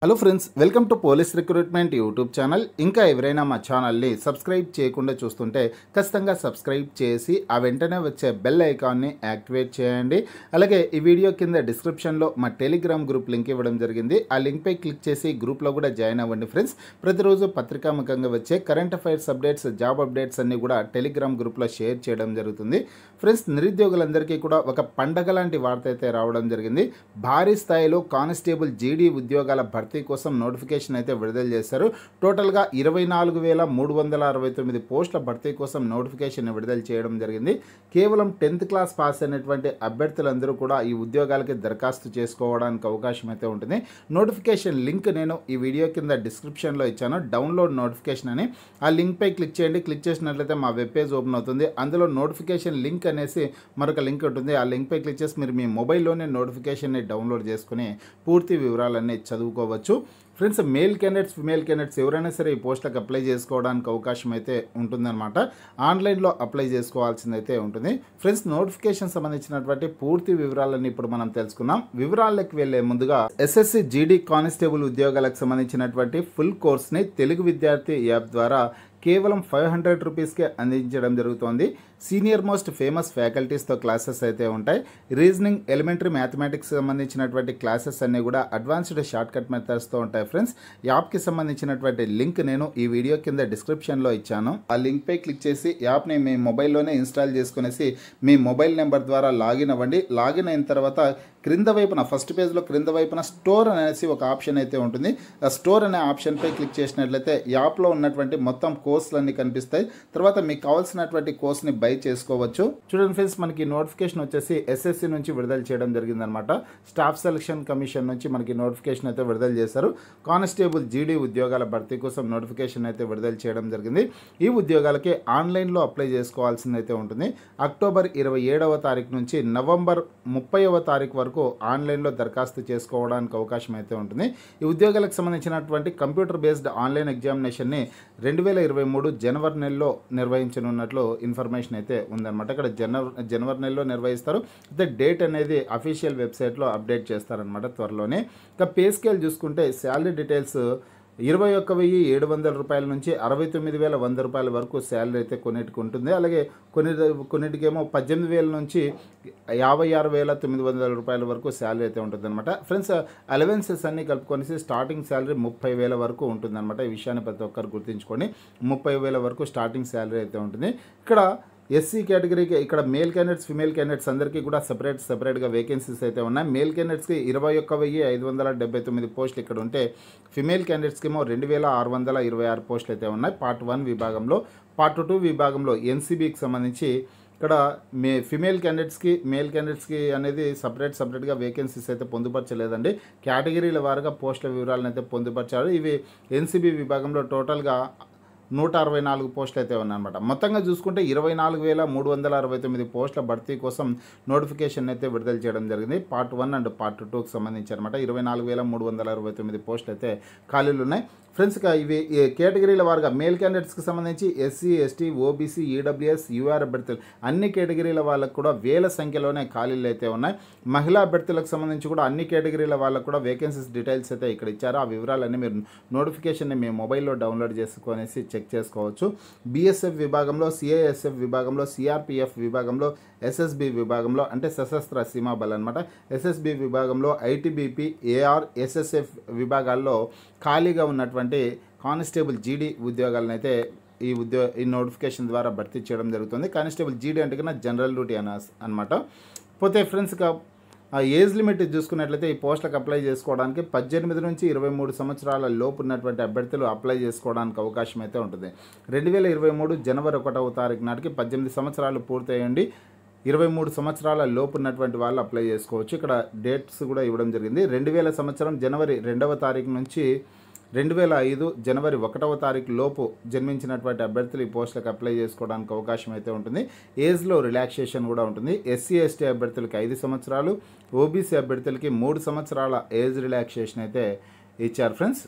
hello friends welcome to police recruitment YouTube channel ఇంకా ఎవరైనా మా ఛానల్ని సబ్స్క్రైబ్ చేయకుండా చూస్తుంటే ఖచ్చితంగా సబ్స్క్రైబ్ చేసి ఆ వెంటనే వచ్చే బెల్ ఐకాన్ని యాక్టివేట్ చేయండి అలాగే ఈ వీడియో కింద డిస్క్రిప్షన్లో మా టెలిగ్రామ్ గ్రూప్ లింక్ ఇవ్వడం జరిగింది ఆ లింక్పై క్లిక్ చేసి గ్రూప్లో కూడా జాయిన్ అవ్వండి ఫ్రెండ్స్ ప్రతిరోజు పత్రికాముఖంగా వచ్చే current affairs updates job updates అన్ని కూడా టెలిగ్రామ్ గ్రూప్లో షేర్ చేయడం జరుగుతుంది ఫ్రెండ్స్ నిరుద్యోగులందరికీ కూడా ఒక పండగ లాంటి వార్త అయితే రావడం జరిగింది భారీ స్థాయిలో కానిస్టేబుల్ జీడీ ఉద్యోగాల భర్తీ కోసం నోటిఫికేషన్ అయితే విడుదల చేశారు టోటల్గా ఇరవై నాలుగు వేల మూడు వందల అరవై తొమ్మిది పోస్టుల భర్తీ కోసం నోటిఫికేషన్ విడుదల చేయడం జరిగింది కేవలం టెన్త్ క్లాస్ పాస్ అయినటువంటి అభ్యర్థులందరూ కూడా ఈ ఉద్యోగాలకి దరఖాస్తు చేసుకోవడానికి అవకాశం అయితే ఉంటుంది నోటిఫికేషన్ లింక్ నేను ఈ వీడియో కింద డిస్క్రిప్షన్లో ఇచ్చాను డౌన్లోడ్ నోటిఫికేషన్ అని ఆ లింక్పై క్లిక్ చేయండి క్లిక్ చేసినట్లయితే మా వెబ్ పేజ్ ఓపెన్ అవుతుంది అందులో నోటిఫికేషన్ లింక్ అనేసి మరొక లింక్ ఉంటుంది ఆ లింక్పై క్లిక్ చేసి మీరు మీ మొబైల్లోనే నోటిఫికేషన్ని డౌన్లోడ్ చేసుకుని పూర్తి వివరాలన్నీ చదువుకోవచ్చు friends male candidates female candidates ఎవరైనా సరే ఈ పోస్టులకు అప్లై చేసుకోవడానికి అవకాశం అయితే ఉంటుందన్నమాట ఆన్లైన్లో అప్లై చేసుకోవాల్సింది అయితే ఉంటుంది ఫ్రెండ్స్ నోటిఫికేషన్ సంబంధించినటువంటి పూర్తి వివరాలన్నీ ఇప్పుడు మనం తెలుసుకుందాం వివరాలకు వెళ్ళే ముందుగా ఎస్ఎస్సి జీడీ కానిస్టేబుల్ ఉద్యోగాలకు సంబంధించినటువంటి ఫుల్ కోర్స్ని తెలుగు విద్యార్థి యాప్ ద్వారా కేవలం ఫైవ్ హండ్రెడ్ రూపీస్కే అందించడం జరుగుతోంది సీనియర్ మోస్ట్ ఫేమస్ ఫ్యాకల్టీస్తో క్లాసెస్ అయితే ఉంటాయి రీజనింగ్ ఎలిమెంటరీ మ్యాథమెటిక్స్ సంబంధించినటువంటి క్లాసెస్ అన్నీ కూడా అడ్వాన్స్డ్ షార్ట్ కట్ మెథడ్స్తో ఉంటాయి ఫ్రెండ్స్ యాప్కి సంబంధించినటువంటి లింక్ నేను ఈ వీడియో కింద డిస్క్రిప్షన్లో ఇచ్చాను ఆ లింక్పై క్లిక్ చేసి యాప్ని మీ మొబైల్లోనే ఇన్స్టాల్ చేసుకునేసి మీ మొబైల్ నెంబర్ ద్వారా లాగిన్ అవ్వండి లాగిన్ అయిన తర్వాత క్రింద వైపున ఫస్ట్ పేజ్లో క్రింద వైపున స్టోర్ అనేసి ఒక ఆప్షన్ అయితే ఉంటుంది ఆ స్టోర్ అనే ఆప్షన్పై క్లిక్ చేసినట్లయితే యాప్లో ఉన్నటువంటి మొత్తం కోర్సులన్నీ కనిపిస్తాయి తర్వాత మీకు కావాల్సినటువంటి కోర్స్ని బై చేసుకోవచ్చు చూడండి ఫ్రెండ్స్ మనకి నోటిఫికేషన్ వచ్చేసి ఎస్ఎస్సి నుంచి విడుదల చేయడం జరిగిందనమాట స్టాఫ్ సెలక్షన్ కమిషన్ నుంచి మనకి నోటిఫికేషన్ అయితే విడుదల చేశారు కానిస్టేబుల్ జీడీ ఉద్యోగాల భర్తీ కోసం నోటిఫికేషన్ అయితే విడుదల చేయడం జరిగింది ఈ ఉద్యోగాలకి ఆన్లైన్లో అప్లై చేసుకోవాల్సింది అయితే ఉంటుంది అక్టోబర్ ఇరవై ఏడవ తారీఖు నుంచి నవంబర్ ముప్పైవ తారీఖు వరకు ఆన్లైన్లో దరఖాస్తు చేసుకోవడానికి అవకాశం అయితే ఉంటుంది ఈ ఉద్యోగాలకు సంబంధించినటువంటి కంప్యూటర్ బేస్డ్ ఆన్లైన్ ఎగ్జామినేషన్ని రెండు వేల ఇరవై మూడు జనవరి నెలలో నిర్వహించనున్నట్లు ఇన్ఫర్మేషన్ అయితే ఉందన్నమాట ఇక్కడ జనవరి జనవరి నెలలో నిర్వహిస్తారు అయితే డేట్ అనేది అఫీషియల్ వెబ్సైట్లో అప్డేట్ చేస్తారనమాట త్వరలోనే ఇక పే స్కేల్ చూసుకుంటే శాలరీ డీటెయిల్స్ ఇరవై ఒక్క వెయ్యి ఏడు వందల రూపాయల నుంచి అరవై తొమ్మిది వేల వంద రూపాయల వరకు శాలరీ అయితే కొన్నిటికి ఉంటుంది అలాగే కొన్ని కొన్నిటికేమో పద్దెనిమిది వేల నుంచి యాభై ఆరు వేల తొమ్మిది వందల రూపాయల వరకు శాలరీ అయితే ఉంటుంది అనమాట ఫ్రెండ్స్ అలవెన్సెస్ అన్ని కలుపుకొనేసి స్టార్టింగ్ శాలరీ ముప్పై వేల వరకు ఉంటుందన్నమాట ఈ విషయాన్ని ప్రతి ఒక్కరు గుర్తుంచుకొని ముప్పై వేల వరకు స్టార్టింగ్ శాలరీ అయితే ఉంటుంది ఇక్కడ ఎస్సీ కేటగిరీకి ఇక్కడ మేల్ క్యాండిడేట్స్ ఫిమేల్ క్యాండిడేట్స్ అందరికీ కూడా సపరేట్ సపరేట్గా వేకెన్సీస్ అయితే ఉన్నాయి మేల్ క్యాండిడేట్స్కి ఇరవై ఒక్క వెయ్యి ఐదు వందల డెబ్బై తొమ్మిది పోస్టులు ఇక్కడ ఉంటే ఫిమేల్ క్యాండిడేట్స్కి ఏమో రెండు వేల ఆరు వందల ఇరవై ఆరు పోస్టులు అయితే ఉన్నాయి పార్ట్ వన్ విభాగంలో పార్ట్ టూ విభాగంలో ఎన్సీబీకి సంబంధించి ఇక్కడ మే ఫిమేల్ క్యాండిడేట్స్కి మేల్ క్యాండిడేట్స్కి అనేది సపరేట్ సపరేట్గా వేకెన్సీస్ అయితే పొందుపరచలేదండి కేటగిరీల వారుగా పోస్టుల వివరాలను అయితే పొందుపరిచారు ఇవి ఎన్సీబీ విభాగంలో టోటల్గా నూట అరవై నాలుగు పోస్టులు అయితే ఉన్నాయన్నమాట మొత్తంగా చూసుకుంటే ఇరవై నాలుగు వేల మూడు వందల అరవై తొమ్మిది పోస్టుల భర్తీ కోసం నోటిఫికేషన్ అయితే విడుదల చేయడం జరిగింది పార్ట్ వన్ అండ్ పార్ట్ టూకి సంబంధించి అనమాట ఇరవై నాలుగు వేల మూడు వందల అరవై తొమ్మిది పోస్టులు అయితే ఖాళీలు ఉన్నాయి ఫ్రెండ్స్ ఇక ఇవి ఈ కేటగిరీల వారుగా మేల్ క్యాండిడేట్స్కి సంబంధించి SC ST OBC EWS UR అభ్యర్థులు అన్ని కేటగిరీల వాళ్ళకు కూడా వేల సంఖ్యలోనే ఖాళీలు అయితే ఉన్నాయి మహిళా అభ్యర్థులకు సంబంధించి కూడా అన్ని కేటగిరీల వాళ్ళకు కూడా వేకెన్సీస్ డీటెయిల్స్ అయితే ఇక్కడ ఇచ్చారు ఆ వివరాలన్నీ మీరు నోటిఫికేషన్ని మీ మొబైల్లో డౌన్లోడ్ చేసుకొనేసి చెక్ చేసుకోవచ్చు బీఎస్ఎఫ్ విభాగంలో సిఐఎస్ఎఫ్ విభాగంలో సిఆర్పిఎఫ్ విభాగంలో ఎస్ఎస్బి విభాగంలో అంటే సశస్త్ర సీమా బల్ అనమాట ఎస్ఎస్బి విభాగంలో ఐటీబీపీ ఏఆర్ ఎస్ఎస్ఎఫ్ విభాగాల్లో ఖాళీగా ఉన్నటువంటి కానిస్టేబుల్ జీడీ ఉద్యోగాలను అయితే ఈ ఉద్యో ఈ నోటిఫికేషన్ ద్వారా భర్తీ చేయడం జరుగుతుంది కానిస్టేబుల్ జీడీ అంటే కన్నా జనరల్ డ్యూటీ అన అనమాట పోతే ఫ్రెండ్స్ ఇక ఆ ఏజ్ లిమిట్ చూసుకున్నట్లయితే ఈ పోస్టులకు అప్లై చేసుకోవడానికి పద్దెనిమిది నుంచి ఇరవై మూడు సంవత్సరాల లోపు ఉన్నటువంటి అభ్యర్థులు అప్లై చేసుకోవడానికి అవకాశం అయితే ఉంటుంది రెండు వేల ఇరవై మూడు జనవరి ఒకటవ తారీఖు నాటికి పద్దెనిమిది సంవత్సరాలు పూర్తయ్యండి ఇరవై మూడు సంవత్సరాల లోపు ఉన్నటువంటి వాళ్ళు అప్లై చేసుకోవచ్చు ఇక్కడ డేట్స్ కూడా ఇవ్వడం జరిగింది రెండు వేల సంవత్సరం జనవరి రెండవ తారీఖు నుంచి రెండు వేల ఐదు జనవరి ఒకటవ తారీఖు లోపు జన్మించినటువంటి అభ్యర్థులు ఈ పోస్టులకు అప్లై చేసుకోవడానికి అవకాశం అయితే ఉంటుంది ఏజ్లో రిలాక్సేషన్ కూడా ఉంటుంది ఎస్సీ ఎస్టీ అభ్యర్థులకి ఐదు సంవత్సరాలు ఓబీసీ అభ్యర్థులకి మూడు సంవత్సరాల ఏజ్ రిలాక్సేషన్ అయితే ఇచ్చారు ఫ్రెండ్స్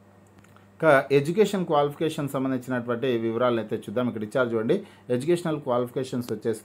ఇక ఎడ్యుకేషన్ క్వాలిఫికేషన్ సంబంధించినటువంటి వివరాలను అయితే చూద్దాం ఇక్కడ ఇచ్చారు చూడండి ఎడ్యుకేషనల్ క్వాలిఫికేషన్స్ వచ్చేస్తున్నాను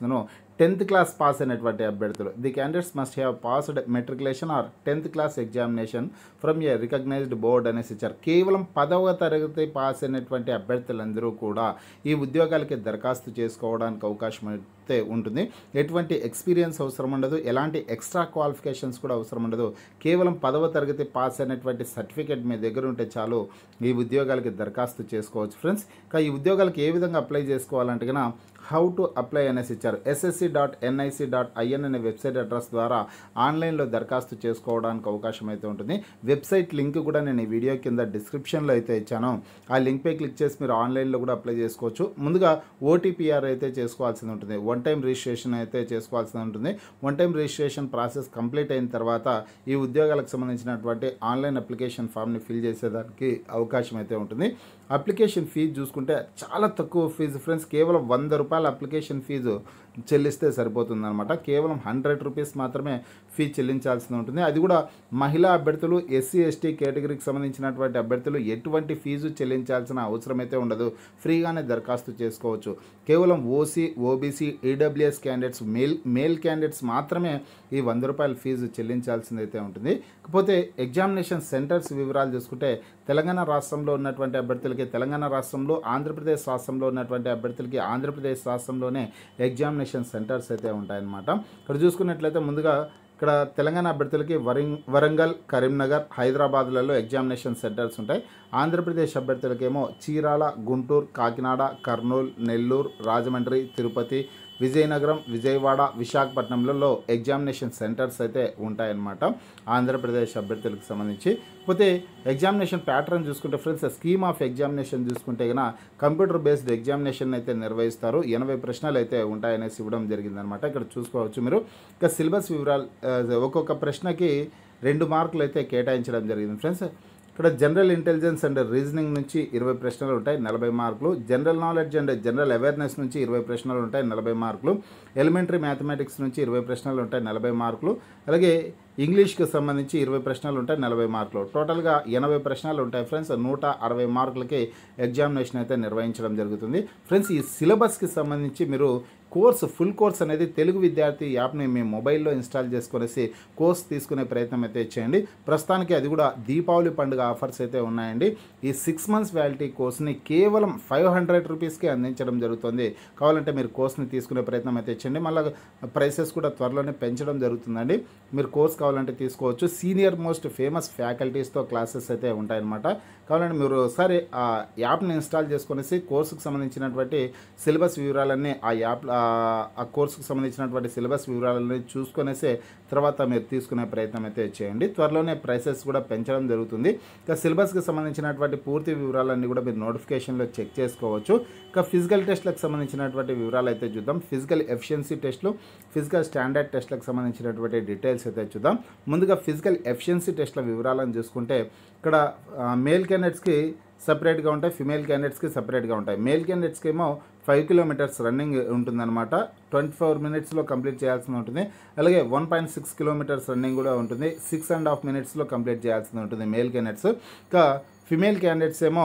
టెన్త్ క్లాస్ పాస్ అయినటువంటి అభ్యర్థులు the candidates must have passed matriculation or tenth class examination from a recognised board అనేసి ఇచ్చారు కేవలం పదవ తరగతి పాస్ అయినటువంటి అభ్యర్థులందరూ కూడా ఈ ఉద్యోగాలకి దరఖాస్తు చేసుకోవడానికి అవకాశం అయితే ఉంటుంది ఎటువంటి ఎక్స్పీరియన్స్ అవసరం ఉండదు ఎలాంటి ఎక్స్ట్రా క్వాలిఫికేషన్స్ కూడా అవసరం ఉండదు కేవలం పదవ తరగతి పాస్ అయినటువంటి సర్టిఫికేట్ మీ దగ్గర ఉంటే చాలు ఈ ఉద్యోగాలకి దరఖాస్తు చేసుకోవచ్చు ఫ్రెండ్స్ ఇంకా ఈ ఉద్యోగాలకు ఏ విధంగా అప్లై చేసుకోవాలంటే కనుక హౌ టు అప్లై అనేసి ఇచ్చారు SSC dot NIC dot IN అనే వెబ్సైట్ అడ్రస్ ద్వారా ఆన్లైన్లో దరఖాస్తు చేసుకోవడానికి అవకాశం అయితే ఉంటుంది వెబ్సైట్ లింక్ కూడా నేను ఈ వీడియో కింద డిస్క్రిప్షన్లో అయితే ఇచ్చాను ఆ లింక్పై క్లిక్ చేసి మీరు ఆన్లైన్లో కూడా అప్లై చేసుకోవచ్చు ముందుగా ఓటీపీఆర్ అయితే చేసుకోవాల్సి ఉంటుంది వన్ టైం రిజిస్ట్రేషన్ అయితే చేసుకోవాల్సి ఉంటుంది one time registration process complete అయిన తర్వాత ఈ ఉద్యోగాలకు సంబంధించినటువంటి ఆన్లైన్ అప్లికేషన్ ఫామ్ని ఫిల్ చేసేదానికి అవకాశం అయితే ఉంటుంది అప్లికేషన్ ఫీజు చూసుకుంటే చాలా తక్కువ ఫీజు ఫ్రెండ్స్ కేవలం వంద రూపాయల అప్లికేషన్ ఫీజు చెల్లిస్తే సరిపోతుంది అనమాట కేవలం హండ్రెడ్ రూపీస్ మాత్రమే ఫీ చెల్లించాల్సి ఉంటుంది అది కూడా మహిళా అభ్యర్థులు ఎస్సీ ఎస్టీ కేటగిరీకి సంబంధించినటువంటి అభ్యర్థులు ఎటువంటి ఫీజు చెల్లించాల్సిన అవసరం అయితే ఉండదు ఫ్రీగానే దరఖాస్తు చేసుకోవచ్చు కేవలం OC OBC EWS candidates male male candidates మాత్రమే ఈ వంద రూపాయల ఫీజు చెల్లించాల్సింది అయితే ఉంటుంది కాకపోతే ఎగ్జామినేషన్ సెంటర్స్ వివరాలు చూసుకుంటే తెలంగాణ రాష్ట్రంలో ఉన్నటువంటి అభ్యర్థులకి తెలంగాణ రాష్ట్రంలో ఆంధ్రప్రదేశ్ రాష్ట్రంలో ఉన్నటువంటి అభ్యర్థులకి ఆంధ్రప్రదేశ్ రాష్ట్రంలోనే ఎగ్జామినేషన్ సెంటర్స్ అయితే ఉంటాయన్నమాట ఇక్కడ చూసుకున్నట్లయితే ముందుగా ఇక్కడ తెలంగాణ అభ్యర్థులకి వరింగ్ వరంగల్ కరీంనగర్ హైదరాబాద్లలో ఎగ్జామినేషన్ సెంటర్స్ ఉంటాయి ఆంధ్రప్రదేశ్ అభ్యర్థులకేమో చీరాల గుంటూరు కాకినాడ కర్నూలు నెల్లూరు రాజమండ్రి తిరుపతి విజయనగరం విజయవాడ విశాఖపట్నంలలో ఎగ్జామినేషన్ సెంటర్స్ అయితే ఉంటాయన్నమాట ఆంధ్రప్రదేశ్ అభ్యర్థులకు సంబంధించి పోతే ఎగ్జామినేషన్ ప్యాటర్న్ చూసుకుంటే ఫ్రెండ్స్ స్కీమ్ ఆఫ్ ఎగ్జామినేషన్ చూసుకుంటే కనుక కంప్యూటర్ బేస్డ్ ఎగ్జామినేషన్ అయితే నిర్వహిస్తారు ఎనభై ప్రశ్నలు అయితే ఉంటాయనేసి ఇవ్వడం జరిగిందనమాట ఇక్కడ చూసుకోవచ్చు మీరు ఇక సిలబస్ వివరాలు ఆ, ఒక్కొక్క ప్రశ్నకి రెండు మార్కులు అయితే కేటాయించడం జరిగింది ఫ్రెండ్స్ ఇక్కడ జనరల్ ఇంటెలిజెన్స్ అండ్ రీజనింగ్ నుంచి ఇరవై ప్రశ్నలు ఉంటాయి నలభై మార్కులు general knowledge and general awareness నుంచి ఇరవై ప్రశ్నలు ఉంటాయి నలభై మార్కులు ఎలిమెంటరీ మ్యాథమెటిక్స్ నుంచి ఇరవై ప్రశ్నలు ఉంటాయి నలభై మార్కులు అలాగే ఇంగ్లీష్కి సంబంధించి ఇరవై ప్రశ్నలు ఉంటాయి నలభై మార్కులు టోటల్గా ఎనభై ప్రశ్నలు ఉంటాయి ఫ్రెండ్స్ నూట అరవై మార్కులకి ఎగ్జామినేషన్ అయితే నిర్వహించడం జరుగుతుంది ఫ్రెండ్స్ ఈ సిలబస్కి సంబంధించి మీరు కోర్స్ ఫుల్ కోర్స్ అనేది తెలుగు విద్యార్థి యాప్ని మీ మొబైల్లో ఇన్స్టాల్ చేసుకునేసి కోర్స్ తీసుకునే ప్రయత్నం అయితే చేయండి ప్రస్తుతానికి అది కూడా దీపావళి పండుగ ఆఫర్స్ అయితే ఉన్నాయండి ఈ సిక్స్ మంత్స్ వ్యాలిటీ కోర్స్ని కేవలం ఫైవ్ హండ్రెడ్ రూపీస్కి అందించడం జరుగుతుంది కావాలంటే మీరు కోర్స్ని తీసుకునే ప్రయత్నం అయితే చేయండి మళ్ళీ ప్రైసెస్ కూడా త్వరలోనే పెంచడం జరుగుతుందండి మీరు కోర్స్ కావాలంటే తీసుకోవచ్చు సీనియర్ మోస్ట్ ఫేమస్ ఫ్యాకల్టీస్తో క్లాసెస్ అయితే ఉంటాయన్నమాట కావాలంటే మీరు ఒకసారి ఆ యాప్ని ఇన్స్టాల్ చేసుకునేసి కోర్సుకు సంబంధించినటువంటి సిలబస్ వివరాలన్నీ ఆ యాప్ ఆ కోర్సుకు సంబంధించినటువంటి సిలబస్ వివరాలన్నీ చూసుకొనేసే తర్వాత మీరు తీసుకునే ప్రయత్నం అయితే చేయండి త్వరలోనే ప్రైసెస్ కూడా పెంచడం జరుగుతుంది ఇక సిలబస్కి సంబంధించినటువంటి పూర్తి వివరాలన్నీ కూడా మీరు నోటిఫికేషన్లో చెక్ చేసుకోవచ్చు ఇక ఫిజికల్ టెస్ట్లకు సంబంధించినటువంటి వివరాలు అయితే చూద్దాం ఫిజికల్ ఎఫిషియన్సీ టెస్ట్లు ఫిజికల్ స్టాండర్డ్ టెస్ట్లకు సంబంధించినటువంటి డీటెయిల్స్ అయితే చూద్దాం ముందుగా ఫిజికల్ ఎఫిషియన్సీ టెస్ట్ల వివరాలను చూసుకుంటే ఇక్కడ మేల్ క్యాండిడేట్స్కి సపరేట్గా ఉంటాయి ఫిమేల్ క్యాండిడేట్స్కి సపరేట్గా ఉంటాయి మేల్ క్యాండిడేట్స్కి ఏమో ఫైవ్ కిలోమీటర్స్ రన్నింగ్ ఉంటుందన్నమాట ట్వంటీ ఫోర్ మినిట్స్లో కంప్లీట్ చేయాల్సి ఉంటుంది అలాగే one point six kilometres running కూడా ఉంటుంది సిక్స్ అండ్ హాఫ్ మినిట్స్లో కంప్లీట్ చేయాల్సి ఉంటుంది మేల్ క్యాండిడేట్స్ ఇంకా ఫిమేల్ క్యాండిడేట్స్ ఏమో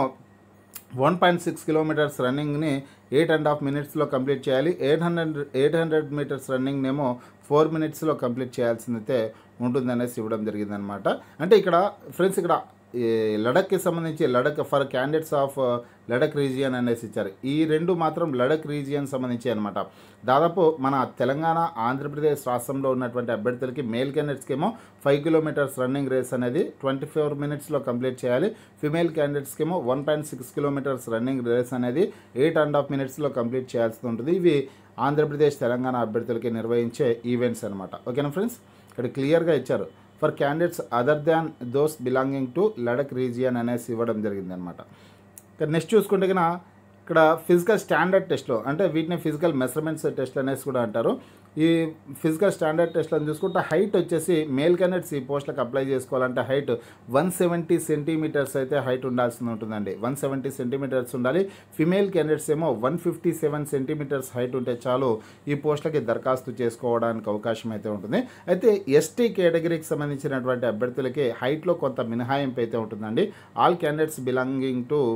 వన్ పాయింట్ సిక్స్ కిలోమీటర్స్ రన్నింగ్ని ఎయిట్ అండ్ హాఫ్ మినిట్స్లో కంప్లీట్ చేయాలి eight hundred eight hundred metres రన్నింగ్నేమో ఫోర్ మినిట్స్లో కంప్లీట్ చేయాల్సిందైతే ఉంటుందనేసి ఇవ్వడం జరిగిందనమాట అంటే ఇక్కడ ఫ్రెండ్స్ ఇక్కడ ఈ లడఖ్కి సంబంధించి Ladakh for candidates of Ladakh region అనేసి ఇచ్చారు ఈ రెండు మాత్రం లడక్ రీజియన్ సంబంధించి అనమాట దాదాపు మన తెలంగాణ ఆంధ్రప్రదేశ్ రాష్ట్రంలో ఉన్నటువంటి అభ్యర్థులకి మేల్ క్యాండిడేట్స్కి ఏమో ఫైవ్ కిలోమీటర్స్ రన్నింగ్ రేస్ అనేది ట్వంటీ ఫోర్ మినిట్స్లో కంప్లీట్ చేయాలి ఫిమేల్ క్యాండిడేట్స్కి ఏమో one point six kilometres running race అనేది ఎయిట్ అండ్ హాఫ్ మినిట్స్లో కంప్లీట్ చేయాల్సి ఉంటుంది ఇవి ఆంధ్రప్రదేశ్ తెలంగాణ అభ్యర్థులకి నిర్వహించే ఈవెంట్స్ అనమాట ఓకేనా ఫ్రెండ్స్ ఇక్కడ క్లియర్గా ఇచ్చారు for candidates other than those belonging to Ladakh region అనేసి ఇవ్వడం జరిగింది అనమాట ఇక నెక్స్ట్ చూసుకుంటే కనుక ఇక్కడ ఫిజికల్ స్టాండర్డ్ టెస్ట్లో అంటే వీటిని ఫిజికల్ మెజర్మెంట్స్ టెస్ట్ అనేసి కూడా అంటారు ఈ ఫిజికల్ స్టాండర్డ్ టెస్ట్లను చూసుకుంటే హైట్ వచ్చేసి మేల్ క్యాండిడేట్స్ ఈ పోస్టులకు అప్లై చేసుకోవాలంటే హైట్ వన్ సెవెంటీ సెంటీమీటర్స్ అయితే హైట్ ఉండాల్సి ఉంటుందండి వన్ సెవెంటీ సెంటీమీటర్స్ ఉండాలి ఫిమేల్ క్యాండిడేట్స్ ఏమో one fifty seven centimetres height ఉంటే చాలు ఈ పోస్టులకి దరఖాస్తు చేసుకోవడానికి అవకాశం అయితే ఉంటుంది అయితే ఎస్టీ కేటగిరీకి సంబంధించినటువంటి అభ్యర్థులకి హైట్లో కొంత మినహాయింపు అయితే ఉంటుందండి all candidates belonging to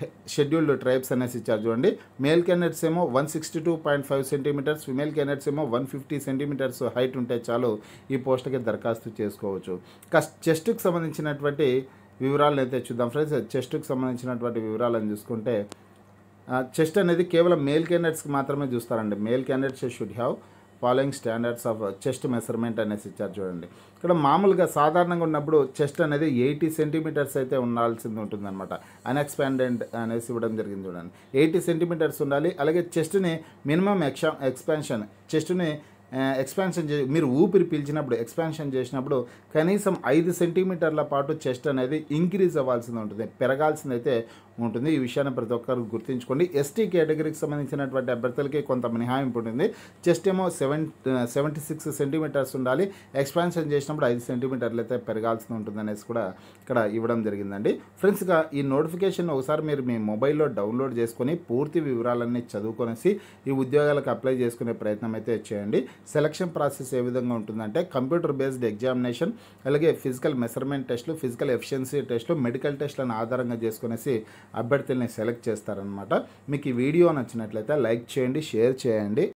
scheduled tribes అనేసి ఇచ్చారు చూడండి మేల్ క్యాండిడేట్స్ ఏమో one sixty two point five centimetres female candidates ఏమో వన్ ఫిఫ్టీ సెంటీమీటర్స్ హైట్ ఉంటే చాలు ఈ పోస్ట్కి దరఖాస్తు చేసుకోవచ్చు కస్ చెస్ట్కి సంబంధించినటువంటి వివరాలను అయితే చూద్దాం ఫ్రెండ్స్ చెస్ట్కి సంబంధించినటువంటి వివరాలను చూసుకుంటే చెస్ట్ అనేది కేవలం మేల్ క్యాండిడేట్స్కి మాత్రమే చూస్తారండి male candidates should have following standards of chest measurement అనేసి ఇచ్చారు చూడండి ఇక్కడ మామూలుగా సాధారణంగా ఉన్నప్పుడు చెస్ట్ అనేది ఎయిటీ సెంటీమీటర్స్ అయితే ఉండాల్సింది ఉంటుందన్నమాట అన్ఎక్స్పాండెంట్ అనేసి ఇవ్వడం జరిగింది చూడండి ఎయిటీ సెంటీమీటర్స్ ఉండాలి అలాగే చెస్ట్ని మినిమం ఎక్సా ఎక్స్పాన్షన్ చెస్ట్ని ఎక్స్పాన్షన్ చే మీరు ఊపిరి పీల్చినప్పుడు ఎక్స్పాన్షన్ చేసినప్పుడు కనీసం ఐదు సెంటీమీటర్ల పాటు చెస్ట్ అనేది ఇంక్రీజ్ అవ్వాల్సింది ఉంటుంది పెరగాల్సింది అయితే ఉంటుంది ఈ విషయాన్ని ప్రతి ఒక్కరు గుర్తుంచుకోండి ఎస్టీ కేటగిరీకి సంబంధించినటువంటి అభ్యర్థులకి కొంత మినహాయింపు ఉంటుంది చెస్ట్ ఏమో సెవెన్ సెవెంటీ సిక్స్ సెంటీమీటర్స్ ఉండాలి ఎక్స్పాన్షన్ చేసినప్పుడు ఐదు సెంటీమీటర్లు అయితే పెరగాల్సి ఉంటుంది అనేసి కూడా ఇక్కడ ఇవ్వడం జరిగిందండి ఫ్రెండ్స్గా ఈ నోటిఫికేషన్ ఒకసారి మీరు మీ మొబైల్లో డౌన్లోడ్ చేసుకొని పూర్తి వివరాలన్నీ చదువుకొనేసి ఈ ఉద్యోగాలకు అప్లై చేసుకునే ప్రయత్నం అయితే చేయండి సెలక్షన్ ప్రాసెస్ ఏ విధంగా ఉంటుందంటే కంప్యూటర్ బేస్డ్ ఎగ్జామినేషన్ అలాగే ఫిజికల్ మెజర్మెంట్ టెస్ట్లు ఫిజికల్ ఎఫిషియన్సీ టెస్ట్లు మెడికల్ టెస్ట్లను ఆధారంగా చేసుకునేసి అభ్యర్థుల్ని సెలెక్ట్ చేస్తారనమాట మీకు ఈ వీడియో నచ్చినట్లయితే లైక్ చేయండి షేర్ చేయండి